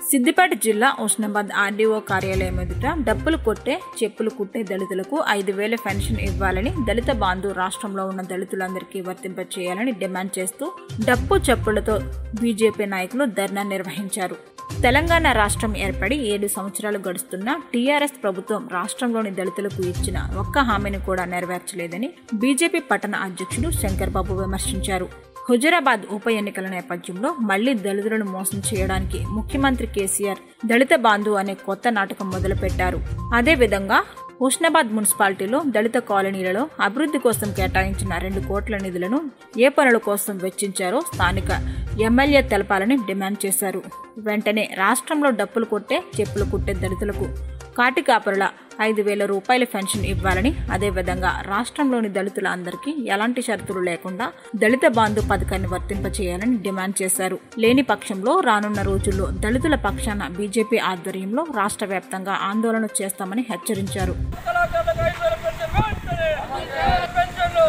సిద్దిపేట జిల్లా ఉస్నాబాద్ ఆర్డీఓ కార్యాలయం ఎదుట డప్పులు కొట్టే చెప్పులు కుట్టే దళితులకు ఐదు వేల పెన్షన్ ఇవ్వాలని దళిత బాంధు రాష్ట్రంలో ఉన్న దళితులందరికీ వర్తింపచేయాలని డిమాండ్ చేస్తూ డప్పు చెప్పులతో బీజేపీ నాయకులు ధర్నా నిర్వహించారు తెలంగాణ రాష్ట్రం ఏర్పడి ఏడు సంవత్సరాలు గడుస్తున్నా టీఆర్ఎస్ ప్రభుత్వం రాష్ట్రంలోని దళితులకు ఇచ్చిన ఒక్క హామీని కూడా నెరవేర్చలేదని బీజేపీ పట్టణ అధ్యక్షుడు శంకర్ బాబు విమర్శించారు హుజరాబాద్ ఉప ఎన్నికల నేపథ్యంలో మళ్లీ దళితులను మోసం చేయడానికి ముఖ్యమంత్రి కేసీఆర్ దళిత బాంధు అనే కొత్త నాటకం మొదలుపెట్టారు అదేవిధంగా హుస్నాబాద్ మున్సిపాలిటీలో దళిత కాలనీలలో అభివృద్ధి కోసం కేటాయించిన రెండు కోట్ల నిధులను ఏ పనుల కోసం వెచ్చించారో స్థానిక ఎమ్మెల్యే తెలపాలని డిమాండ్ చేశారు వెంటనే రాష్ట్రంలో డప్పులు కొట్టే చెప్పులు కుట్టే దళితులకు కాటి కాపరుల ఐదు వేల రూపాయల పెన్షన్ ఇవ్వాలని అదేవిధంగా రాష్ట్రంలోని దళితుల అందరికీ ఎలాంటి షరతులు లేకుండా దళిత బాంధు పథకాన్ని వర్తింపచేయాలని డిమాండ్ చేశారు లేని పక్షంలో రానున్న రోజుల్లో దళితుల పక్షాన బీజేపీ ఆధ్వర్యంలో రాష్ట్ర వ్యాప్తంగా ఆందోళన చేస్తామని హెచ్చరించారు కళాకారులకు ఐదు వేల పెన్షన్ వెంటనే పెన్షన్లు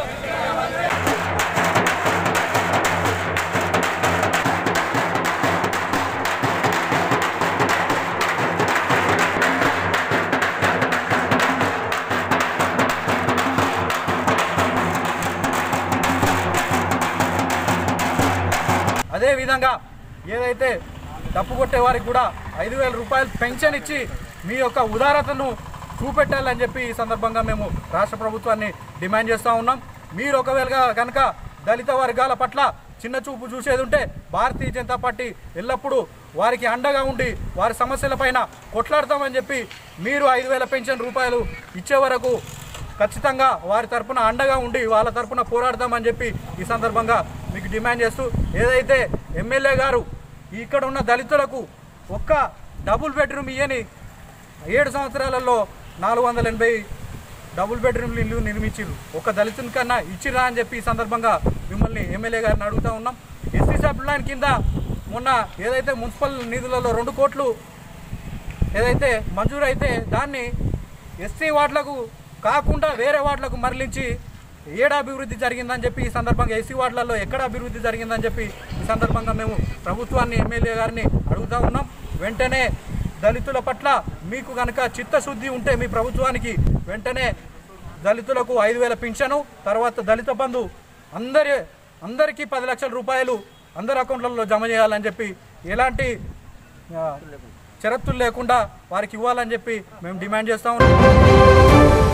అదేవిధంగా ఏదైతే డప్పు కొట్టే వారికి కూడా ఐదు వేల రూపాయలు పెన్షన్ ఇచ్చి మీ యొక్క ఉదారతను చూపెట్టాలని చెప్పి ఈ సందర్భంగా మేము రాష్ట్ర ప్రభుత్వాన్ని డిమాండ్ చేస్తూ ఉన్నాం మీరు ఒకవేళ కనుక దళిత వర్గాల పట్ల చిన్న చూపు చూసేది ఉంటే భారతీయ జనతా పార్టీ ఎల్లప్పుడూ వారికి అండగా ఉండి వారి సమస్యలపైన కొట్లాడతామని చెప్పి మీరు ఐదు వేల పెన్షన్ రూపాయలు ఇచ్చే వరకు ఖచ్చితంగా వారి తరపున అండగా ఉండి వాళ్ళ తరపున పోరాడదామని చెప్పి ఈ సందర్భంగా మీకు డిమాండ్ చేస్తూ ఏదైతే ఎమ్మెల్యే గారు ఇక్కడ ఉన్న దళితులకు ఒక్క డబుల్ బెడ్రూమ్ ఇయ్యని ఏడు సంవత్సరాలలో నాలుగు వందల ఎనభై డబుల్ బెడ్రూమ్ ఇల్లు నిర్మించారు ఒక దళితుని కన్నా ఇచ్చిరా అని చెప్పి ఈ సందర్భంగా మిమ్మల్ని ఎమ్మెల్యే గారిని అడుగుతా ఉన్నాం ఎస్సీ సబ్ ప్లాన్ కింద మొన్న ఏదైతే మున్సిపల్ నిధులలో రెండు కోట్లు ఏదైతే మంజూరు అయితే దాన్ని ఎస్సీ వార్డులకు కాకుండా వేరే వార్డులకు మరలించి ఏడ అభివృద్ధి జరిగిందని చెప్పి ఈ సందర్భంగా ఎస్సీ వార్డులలో ఎక్కడ అభివృద్ధి జరిగిందని చెప్పి ఈ సందర్భంగా మేము ప్రభుత్వాన్ని ఎమ్మెల్యే గారిని అడుగుతా ఉన్నాం వెంటనే దళితుల పట్ల మీకు కనుక చిత్తశుద్ధి ఉంటే మీ ప్రభుత్వానికి వెంటనే దళితులకు ఐదు వేల పింఛను తర్వాత దళిత బంధు అందరి అందరికీ పది లక్షల రూపాయలు అందరి అకౌంట్లలో జమ చేయాలని చెప్పి ఎలాంటి ఆ, షరతులు లేకుండా వారికి ఇవ్వాలని చెప్పి మేము డిమాండ్ చేస్తా ఉన్నాం